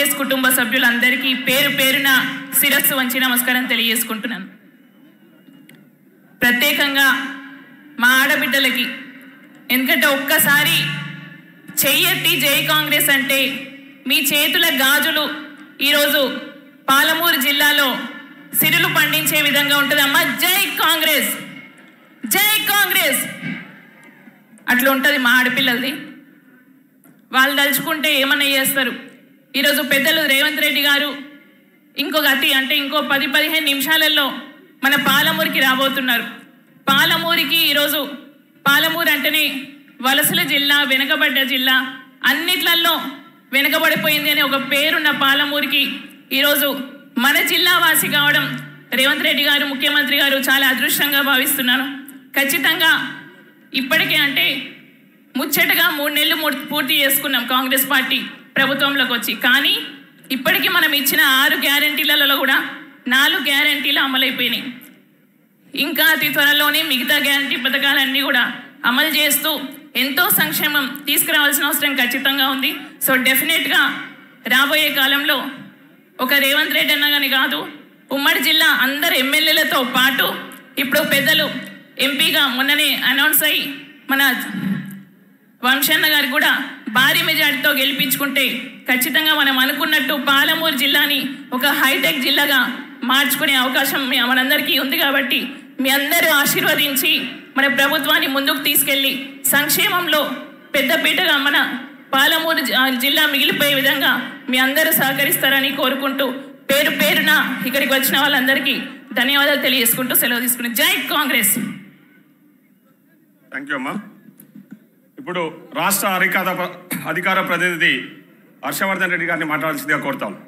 కాంగ్రెస్ కుటుంబ సభ్యులందరికీ పేరు పేరున శిరస్సు వంచి నమస్కారం తెలియజేసుకుంటున్నాను ప్రత్యేకంగా మా ఆడబిడ్డలకి ఎందుకంటే ఒక్కసారి చెయ్యెత్తి జై కాంగ్రెస్ అంటే మీ చేతుల గాజులు ఈరోజు పాలమూరు జిల్లాలో సిరులు పండించే విధంగా ఉంటుందమ్మా జై కాంగ్రెస్ జై కాంగ్రెస్ అట్లా ఉంటుంది మా ఆడపిల్లలది వాళ్ళు తలుచుకుంటే ఏమన్నా చేస్తారు ఈరోజు పెద్దలు రేవంత్ రెడ్డి గారు ఇంకొక అతి అంటే ఇంకో పది పదిహేను నిమిషాలలో మన పాలమూరికి రాబోతున్నారు పాలమూరికి ఈరోజు పాలమూరు అంటేనే వలసల జిల్లా వెనుకబడ్డ జిల్లా అన్నిట్లల్లో వెనుకబడిపోయింది అనే ఒక పేరున్న పాలమూరికి ఈరోజు మన జిల్లా వాసి కావడం రేవంత్ రెడ్డి గారు ముఖ్యమంత్రి గారు చాలా అదృష్టంగా భావిస్తున్నాను ఖచ్చితంగా ఇప్పటికే అంటే ముచ్చటగా మూడు నెలలు మూడు- పూర్తి చేసుకున్నాం కాంగ్రెస్ పార్టీ ప్రభుత్వంలోకి వచ్చి కానీ ఇప్పటికీ మనం ఇచ్చిన ఆరు గ్యారంటీలలో కూడా నాలుగు గ్యారంటీలు అమలైపోయినాయి ఇంకా అతి త్వరలోనే మిగతా గ్యారంటీ పథకాలన్నీ కూడా అమలు చేస్తూ ఎంతో సంక్షేమం తీసుకురావాల్సిన అవసరం ఖచ్చితంగా ఉంది సో డెఫినెట్గా రాబోయే కాలంలో ఒక రేవంత్ రెడ్డి అన్న కానీ కాదు ఉమ్మడి జిల్లా అందరు ఎమ్మెల్యేలతో పాటు ఇప్పుడు పెద్దలు ఎంపీగా మొన్ననే అనౌన్స్ అయ్యి మన వంశన్న గారు కూడా భారీ మెజార్టీతో గెలిపించుకుంటే ఖచ్చితంగా మనం అనుకున్నట్టు పాలమూరు జిల్లాని ఒక హైటెక్ జిల్లాగా మార్చుకునే అవకాశం మీ- మనందరికీ ఉంది కాబట్టి మీ అందరూ ఆశీర్వదించి మన ప్రభుత్వాన్ని ముందుకు తీసుకెళ్లి సంక్షేమంలో పెద్దపీటగా మన పాలమూరు జి- ఆ జిల్లా మిగిలిపోయే విధంగా మీ అందరూ సహకరిస్తారని కోరుకుంటూ పేరు పేరున ఇక్కడికి వచ్చిన వాళ్ళందరికీ ధన్యవాదాలు తెలియజేసుకుంటూ సెలవు తీసుకుని జై కాంగ్రెస్ థ్యాంక్ యూ అమ్మా ఇప్పుడు రాష్ట్ర అధికార అధికార ప్రతినిధి హర్షవర్ధన్ రెడ్డి గారిని మాట్లాడాల్సిందిగా కోరుతాం